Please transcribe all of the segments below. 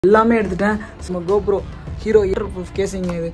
எல்லாமே எடுத்துட்டேன் நம்ம கோப்ரோ ஹீரோ இயர் ப்ரூஃப் கேசிங்க இது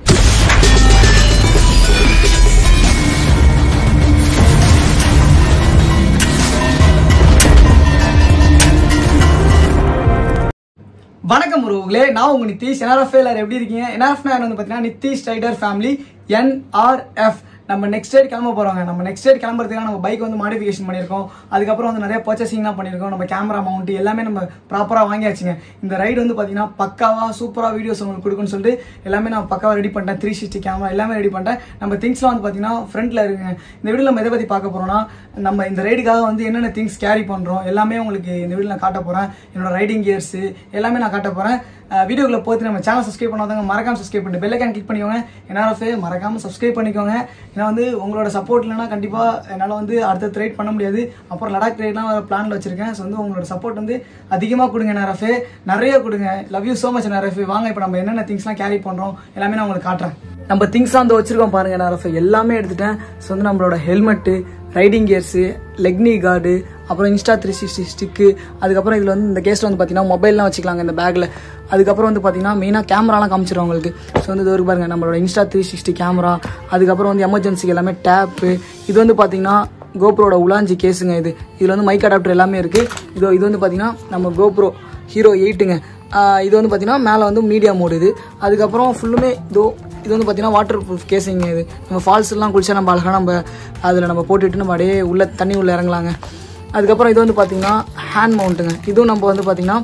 வணக்கம் உறவுகளே நான் உங்க நிதிஷ் என்ஆர்எஃப் எல்லாரும் எப்படி இருக்கீங்க என்ஆர்எஃப் நான் வந்து பார்த்தீங்கன்னா நிதிஷ் ரைடர் ஃபேமிலி என்ஆர்எஃப் நம்ம நெக்ஸ்ட் டேட் கிளம்ப போறோங்க நம்ம நெக்ஸ்ட் டேட் கிளம்புறதுக்காக நம்ம பைக் வந்து மாடிஃபிகேஷன் பண்ணியிருக்கோம் அதுக்கப்புறம் வந்து நிறைய பர்ச்சேசிங்லாம் பண்ணியிருக்கோம் நம்ம கேமரா மவுண்ட் எல்லாமே நம்ம ப்ராப்பராக வாங்கியாச்சுங்க இந்த ரைடு வந்து பார்த்தீங்கன்னா பக்காவா சூப்பராக வீடியோஸ் உங்களுக்கு கொடுக்குன்னு சொல்லிட்டு எல்லாமே நான் பக்காவாக ரெடி பண்ணிட்டேன் த்ரீ சிக்ஸ்டி கேமரா எல்லாமே ரெடி பண்ணிட்டேன் நம்ம திங்ஸ்லாம் வந்து பார்த்தீங்கன்னா ஃப்ரண்ட்டில் இருக்குங்க இந்த வீடியோ நம்ம எதை பற்றி பார்க்க போறோம்னா நம்ம இந்த ரைடுக்காக வந்து என்னென்ன திங்ஸ் கேரி பண்ணுறோம் எல்லாமே உங்களுக்கு இந்த வீடியோ நான் காட்ட போகிறேன் என்னோட ரைடிங் கியர்ஸ் எல்லாமே நான் காட்ட போகிறேன் வீடியோக்குள்ள போட்டு நம்ம சேனல் சப்ஸ்கிரைப் பண்ணாதவங்க மறக்காம சப்ஸ்கிரைப் பண்ணிட்டு பெல் ஐக்கான் கிளிக் பண்ணிக்கோங்க என்ஆர்எஃப் மறக்காம சப்ஸ்கிரைப் பண்ணிக்கோங்க ஏன்னா வந்து உங்களோட சப்போர்ட் இல்லைனா கண்டிப்பாக என்னால் வந்து அடுத்த ரைட் பண்ண முடியாது அப்புறம் லடாக் ரைட்லாம் ஒரு பிளானில் வச்சிருக்கேன் ஸோ வந்து உங்களோட சப்போர்ட் வந்து அதிகமாக கொடுங்க என்ஆர்எஃப் நிறைய கொடுங்க love you so much NRF வாங்க இப்போ நம்ம என்னென்ன திங்ஸ்லாம் கேரி பண்ணுறோம் எல்லாமே நான் உங்களுக்கு காட்டுறேன் நம்ம திங்ஸ்லாம் வந்து வச்சிருக்கோம் பாருங்க என்ஆர்எஃப் எல்லாமே எடுத்துட்டேன் ஸோ வந்து நம்மளோட ஹெல்மெட்டு ரைடிங் கியர்ஸு லெக்னி கார்டு அப்புறம் இன்ஸ்டா த்ரீ சிக்ஸ்டி ஸ்டிக்கு அதுக்கப்புறம் இதில் வந்து இந்த கேஸில் வந்து பார்த்தீங்கன்னா மொபைல்லாம் வச்சுக்கலாங்க இந்த பேக்கில் அதுக்கப்புறம் வந்து பார்த்தீங்கன்னா மெயினாக கேமராலாம் காமிச்சிடும் உங்களுக்கு ஸோ வந்து இது வரைக்கும் பாருங்கள் நம்மளோட இன்ஸ்டா த்ரீ சிக்ஸ்டி கேமரா அதுக்கப்புறம் வந்து எமர்ஜென்சிக்கு எல்லாமே டேப்பு இது வந்து பார்த்தீங்கன்னா கோப்ரோட உலாஞ்சி கேஸுங்க இது இதில் வந்து மைக் அடாப்டர் எல்லாமே இருக்குது இது இது வந்து பார்த்தீங்கன்னா நம்ம கோப்ரோ ஹீரோ எயிட்டுங்க இது வந்து பார்த்தீங்கன்னா மேலே வந்து மீடியா மோடு இது அதுக்கப்புறம் ஃபுல்லுமே இதோ இது வந்து பார்த்தீங்கன்னா வாட்டர் ப்ரூஃப் கேசிங் இது நம்ம ஃபால்ஸ்லாம் குளிச்சா நம்ம அழகாக நம்ம அதில் நம்ம போட்டுட்டு நம்ம அப்படியே உள்ள தண்ணி உள்ள இறங்கலாங்க அதுக்கப்புறம் இது வந்து பார்த்தீங்கன்னா ஹேண்ட் மவுண்ட்டுங்க இதுவும் நம்ம வந்து பார்த்தீங்கன்னா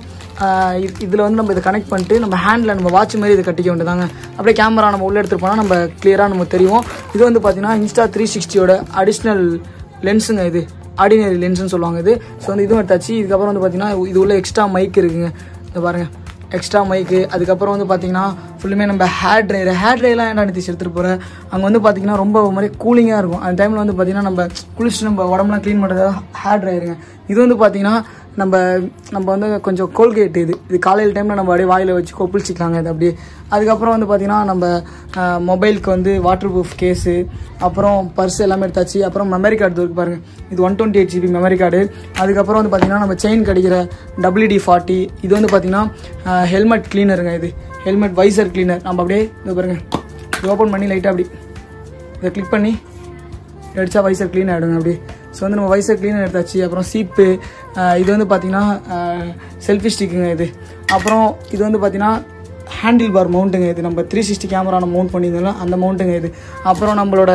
இதில் வந்து நம்ம இதை கனெக்ட் பண்ணிட்டு நம்ம ஹேண்டில் நம்ம வாட்ச் மாதிரி இதை கட்டிக்க வேண்டியதாங்க அப்படியே கேமரா நம்ம உள்ளே எடுத்துகிட்டு போனால் நம்ம கிளியராக நம்ம தெரியும் இது வந்து பார்த்தீங்கன்னா இன்ஸ்டா த்ரீ சிக்ஸ்டியோட அடிஷ்னல் லென்ஸுங்க இது ஆர்டினரி லென்ஸ்னு சொல்லுவாங்க இது ஸோ வந்து இதுவும் எடுத்தாச்சு இதுக்கப்புறம் வந்து பார்த்தீங்கன்னா இது உள்ள எக்ஸ்ட்ரா மைக் இருக்குங்க இதை பாருங்கள் எக்ஸ்ட்ரா மைக்கு அதுக்கப்புறம் வந்து பார்த்தீங்கன்னா ஃபுல்லுமே நம்ம ஹேர் ட்ரையர் ஹேர் ட்ரையெலாம் என்ன எடுத்து எடுத்துகிட்டு போகிறேன் அங்கே வந்து பார்த்தீங்கன்னா ரொம்ப ஒரு மாதிரி கூலிங்காக இருக்கும் அந்த டைமில் வந்து பார்த்தீங்கன்னா நம்ம குளிச்சுட்டு நம்ம உடம்புலாம் க்ளீன் பண்ணுறது ஹேர் ட்ரையருங்க இது வந்து பார்த்தீங்கன்னா நம்ம நம்ம வந்து கொஞ்சம் கோல்கேட் இது இது காலையில் டைமில் நம்ம அப்படியே வாயில் வச்சு கொப்பிளிச்சிக்கலாங்க இது அப்படியே அதுக்கப்புறம் வந்து பார்த்தீங்கன்னா நம்ம மொபைலுக்கு வந்து வாட்டர் ப்ரூஃப் கேஸு அப்புறம் பர்ஸ் எல்லாமே எடுத்தாச்சு அப்புறம் மெமரி கார்டு இருக்கு பாருங்க இது one twenty eight GB memory card அதுக்கப்புறம் வந்து பார்த்தீங்கன்னா நம்ம செயின் கடிக்கிற டபிள்யூடி ஃபார்ட்டி இது வந்து பார்த்தீங்கன்னா ஹெல்மெட் கிளீனருங்க இது ஹெல்மெட் வைசர் கிளீனர் நம்ம அப்படியே இது பாருங்க இது ஓப்பன் பண்ணி லைட்டாக அப்படி இதை கிளிக் பண்ணி அடித்தா வைசர் க்ளீன் ஆகிடுங்க அப்படி ஸோ வந்து நம்ம வைசர் க்ளீன் எடுத்தாச்சு அப்புறம் சீப்பு இது வந்து பார்த்திங்கன்னா செல்ஃபி ஸ்டிக்குங்க இது அப்புறம் இது வந்து பார்த்திங்கன்னா ஹேண்டில் பார் மவுண்ட்டுங்க இது நம்ம த்ரீ சிக்ஸ்டி கேமரா நம்ம மவுண்ட் பண்ணியிருந்தோம் அந்த மவுண்ட்டுங்க இது அப்புறம் நம்மளோட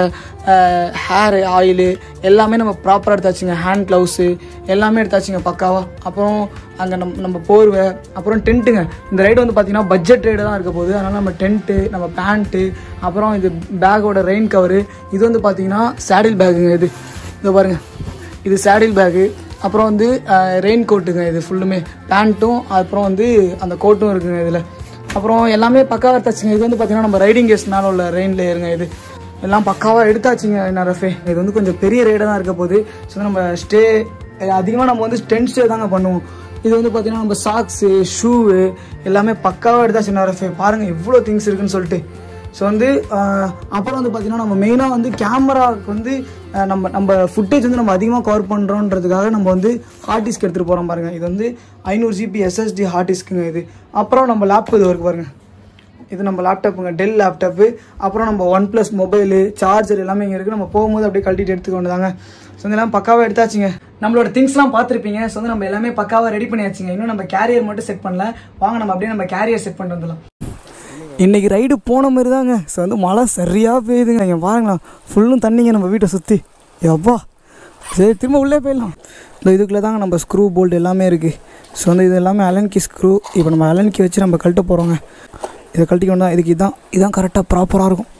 ஹேர் ஆயிலு எல்லாமே நம்ம ப்ராப்பராக எடுத்தாச்சுங்க ஹேண்ட் க்ளவுஸு எல்லாமே எடுத்தாச்சுங்க பக்காவாக அப்புறம் அங்கே நம் நம்ம போர்வை அப்புறம் டென்ட்டுங்க இந்த ரைடு வந்து பார்த்திங்கன்னா பட்ஜெட் ரைடு தான் இருக்க போகுது அதனால் நம்ம டென்ட்டு நம்ம பேண்ட்டு அப்புறம் இது பேக்கோட ரெயின் கவரு இது வந்து பார்த்திங்கன்னா சேடில் பேக்குங்க இது இதை பாருங்கள் இது சேடில் பேக்கு அப்புறம் வந்து ரெயின் கோட்டுங்க இது ஃபுல்லுமே பேண்ட்டும் அப்புறம் வந்து அந்த கோட்டும் இருக்குங்க இதில் அப்புறம் எல்லாமே பக்காவாக எடுத்தாச்சுங்க இது வந்து பார்த்தீங்கன்னா நம்ம ரைடிங் கேஸ் மேலே உள்ள ரெயின் லேயருங்க இது எல்லாம் பக்காவாக எடுத்தாச்சுங்க நரஃபே இது வந்து கொஞ்சம் பெரிய ரைடாக தான் இருக்க போகுது ஸோ நம்ம ஸ்டே அதிகமாக நம்ம வந்து டென்ட் ஸ்டே தாங்க பண்ணுவோம் இது வந்து பார்த்தீங்கன்னா நம்ம சாக்ஸு ஷூவு எல்லாமே பக்காவாக எடுத்தாச்சு நரஃபே பாருங்கள் எவ்வளோ திங்ஸ் இருக்குன்னு சொல்லிட்டு ஸோ வந்து அப்புறம் வந்து பார்த்தீங்கன்னா நம்ம மெயினாக வந்து கேமராவுக்கு வந்து நம்ம நம்ம ஃபுட்டேஜ் வந்து நம்ம அதிகமாக கவர் பண்ணுறோன்றதுக்காக நம்ம வந்து ஹார்ட் டிஸ்க் எடுத்துகிட்டு போகிறோம் பாருங்கள் இது வந்து ஐநூறு ஜிபி எஸ்எஸ்டி ஹார்ட் டிஸ்க்குங்க இது அப்புறம் நம்ம லேப் இது இருக்கு பாருங்கள் இது நம்ம லேப்டாப்புங்க டெல் லேப்டாப்பு அப்புறம் நம்ம ஒன் ப்ளஸ் மொபைலு சார்ஜர் எல்லாமே இங்கே இருக்குது நம்ம போகும்போது அப்படியே கழட்டிட்டு எடுத்துக்க வேண்டியதாங்க ஸோ இதெல்லாம் பக்காவாக எடுத்தாச்சுங்க நம்மளோட திங்ஸ்லாம் பார்த்துருப்பீங்க ஸோ வந்து நம்ம எல்லாமே பக்காவாக ரெடி பண்ணியாச்சுங்க இன்னும் நம்ம கேரியர் மட்டும் செட் பண்ணல வாங்க நம்ம அப்படியே நம்ம கேரியர் செட் பண்ணிட்டு வந்துடலாம் இன்றைக்கி ரைடு போன மாதிரி தாங்க ஸோ வந்து மழை சரியாக பெய்யுதுங்க நீங்கள் பாருங்களா ஃபுல்லும் தண்ணிங்க நம்ம வீட்டை சுற்றி எப்பா சரி திரும்ப உள்ளே போயிடலாம் இந்த இதுக்குள்ளே தாங்க நம்ம ஸ்க்ரூ போல்ட் எல்லாமே இருக்குது ஸோ வந்து இது எல்லாமே அலன்கி ஸ்க்ரூ இப்போ நம்ம அலன்கி வச்சு நம்ம கழட்ட போகிறோங்க இதை கழட்டிக்க வேண்டாம் இதுக்கு இதான் இதான் கரெக்டாக ப்ராப்பராக இருக்கும்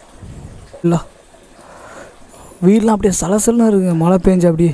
இல்லை வீடெலாம் அப்படியே சலசலன்னு இருக்குங்க மழை பெஞ்சு அப்படியே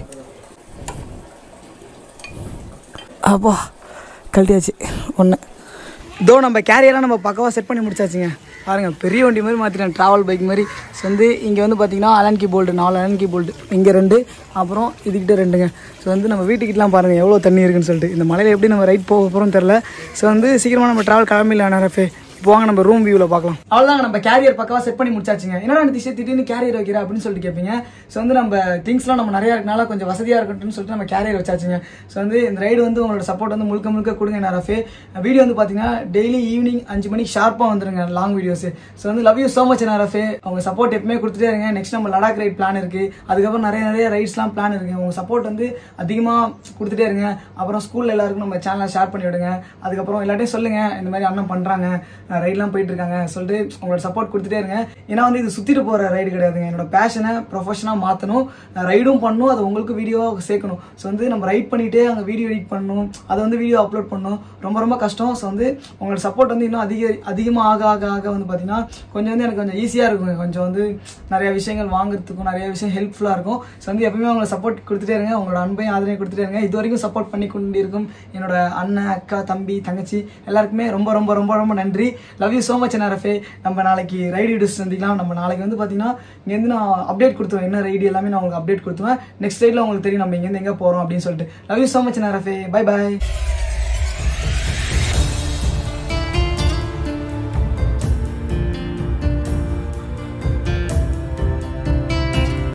அப்பா கழட்டியாச்சு ஒன்று இதோ நம்ம கேரியெல்லாம் நம்ம பக்கவாக செட் பண்ணி முடிச்சாச்சுங்க பாருங்கள் பெரிய வண்டி மாதிரி மாற்றிட்டேன் ட்ராவல் பைக் மாதிரி ஸோ வந்து இங்கே வந்து பார்த்தீங்கன்னா அலன்கி போல்டு நாலு அலன்கி போல்டு இங்கே ரெண்டு அப்புறம் இதுக்கிட்ட ரெண்டுங்க ஸோ வந்து நம்ம வீட்டுக்கிட்டலாம் பாருங்கள் எவ்வளோ தண்ணி இருக்குன்னு சொல்லிட்டு இந்த மலையில் எப்படி நம்ம ரைட் போக போகிறோம் தெரில ஸோ வந்து சீக்கிரமாக நம்ம ட்ராவல் கிளம்பிடலாம் நேரஃபே இப்போ வாங்க நம்ம ரூம் வியூவில் பார்க்கலாம் அவ்வளோதாங்க நம்ம கேரியர் பக்கவா செட் பண்ணி முடிச்சாச்சுங்க என்னடா நிதிஷ் திடீர்னு கேரியர் வைக்கிற அப்படின்னு சொல்லிட்டு கேட்பீங்க ஸோ வந்து நம்ம திங்ஸ்லாம் நம்ம நிறையா இருக்கனால கொஞ்சம் வசதியாக இருக்கட்டும்னு சொல்லிட்டு நம்ம கேரியர் வச்சாச்சுங்க ஸோ வந்து இந்த ரைடு வந்து உங்களோட சப்போர்ட் வந்து முழுக்க முழுக்க கொடுங்க நேரஃபே வீடியோ வந்து பார்த்தீங்கன்னா டெய்லி ஈவினிங் அஞ்சு மணிக்கு ஷார்ப்பாக வந்துருங்க லாங் வீடியோஸ் ஸோ வந்து லவ் யூ ஸோ மச் நேரஃபே அவங்க சப்போர்ட் எப்பவுமே கொடுத்துட்டே இருங்க நெக்ஸ்ட் நம்ம லடாக் ரைட் பிளான் இருக்கு அதுக்கப்புறம் நிறைய நிறைய ரைட்ஸ்லாம் பிளான் இருக்கு உங்க சப்போர்ட் வந்து அதிகமாக கொடுத்துட்டே இருங்க அப்புறம் ஸ்கூல்ல எல்லாருக்கும் நம்ம சேனலை ஷேர் பண்ணி விடுங்க அதுக்கப்புறம் எல்லாத்தையும் சொல்லுங்க இந்த மாதிரி அண்ணன் பண்றாங்க ரைட்லாம் போயிட்டு இருக்காங்க சொல்லிட்டு உங்களோட சப்போர்ட் கொடுத்துட்டே இருங்க ஏன்னா வந்து இது சுத்திட்டு போற ரைடு கிடையாதுங்க என்னோட பேஷனை ப்ரொஃபஷனாக மாற்றணும் ரைடும் பண்ணணும் அது உங்களுக்கு வீடியோ சேர்க்கணும் ஸோ வந்து நம்ம ரைட் பண்ணிட்டே அங்கே வீடியோ எடிட் பண்ணணும் அதை வந்து வீடியோ அப்லோட் பண்ணணும் ரொம்ப ரொம்ப கஷ்டம் ஸோ வந்து உங்களோட சப்போர்ட் வந்து இன்னும் அதிக அதிகமாக ஆக ஆக ஆக வந்து பார்த்தீங்கன்னா கொஞ்சம் வந்து எனக்கு கொஞ்சம் ஈஸியாக இருக்குங்க கொஞ்சம் வந்து நிறைய விஷயங்கள் வாங்குறதுக்கும் நிறைய விஷயம் ஹெல்ப்ஃபுல்லாக இருக்கும் ஸோ வந்து எப்பவுமே உங்களை சப்போர்ட் கொடுத்துட்டே இருங்க உங்களோட அன்பையும் ஆதரவையும் கொடுத்துட்டே இருங்க இது வரைக்கும் சப்போர்ட் பண்ணி கொண்டிருக்கும் என்னோட அண்ணன் அக்கா தம்பி தங்கச்சி எல்லாருக்குமே ரொம்ப ரொம்ப ரொம்ப ரொம்ப நன்றி லவ் யூ ஸோ மச் என்ஆர்எஃப்ஏ நம்ம நாளைக்கு ரைடு வீடியோஸ் சந்திக்கலாம் நம்ம நாளைக்கு வந்து பார்த்தீங்கன்னா இங்கேருந்து நான் அப்டேட் கொடுத்துருவேன் என்ன ரைடு எல்லாமே நான் உங்களுக்கு அப்டேட் கொடுத்துருவேன் நெக்ஸ்ட் ரைடில் உங்களுக்கு தெரியும் நம்ம இங்கேருந்து எங்கே போகிறோம் அப்படின்னு சொல்லிட்டு லவ் யூ ஸோ மச் என்ஆர்எஃப்ஏ பை பை